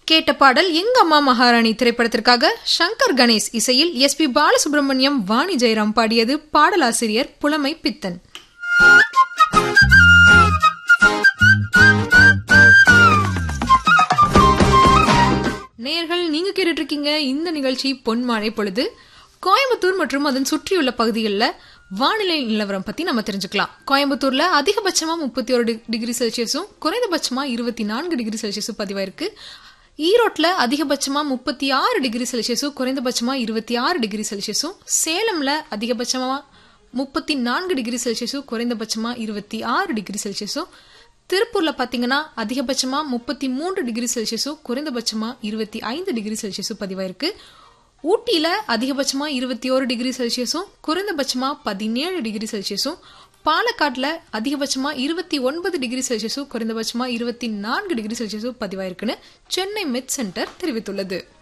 கேட்ட பாடல் எங்க அம்மா மகாராணி திரைப்படத்திற்காக சங்கர் கணேஷ் இசையில் எஸ் பி பாலசுப்ரமணியம் வாணி ஜெயராம் பாடியது பாடலாசிரியர் புலமை பித்தன் நேயர்கள் நீங்க கேட்டுட்டு இருக்கீங்க இந்த நிகழ்ச்சி பொன்மாழை பொழுது கோயம்புத்தூர் மற்றும் அதன் சுற்றியுள்ள பகுதிகளில் வானிலை நிலவரம் பத்தி நம்ம தெரிஞ்சுக்கலாம் கோயம்புத்தூர்ல அதிகபட்சமா முப்பத்தி ஒரு டிகிரி செல்சியஸும் குறைந்தபட்சமா இருபத்தி நான்கு டிகிரி செல்சியஸும் பதிவாயிருக்கு ஈரோட்ல அதிகபட்சமா முப்பத்தி ஆறு டிகிரி செல்சியஸும் குறைந்தபட்சமா இருபத்தி ஆறு டிகிரி செல்சியஸும் சேலம்ல அதிகபட்சமா முப்பத்தி நான்கு டிகிரி செல்சியஸும் குறைந்தபட்சமா இருபத்தி ஆறு டிகிரி செல்சியஸும் திருப்பூர்ல பாத்தீங்கன்னா அதிகபட்சமா முப்பத்தி மூன்று டிகிரி செல்சியஸும் குறைந்தபட்சமா இருபத்தி ஐந்து டிகிரி செல்சியஸும் பதிவாயிருக்கு ஊட்டியில அதிகபட்சமா இருபத்தி ஓரு டிகிரி செல்சியஸும் குறைந்தபட்சமா பதினேழு டிகிரி செல்சியஸும் பாலக்காட்டுல அதிகபட்சமா இருபத்தி ஒன்பது டிகிரி செல்சியஸும் குறைந்தபட்சமா இருபத்தி நான்கு டிகிரி செல்சியஸும் பதிவாயிருக்குன்னு சென்னை மெட் சென்டர் தெரிவித்துள்ளது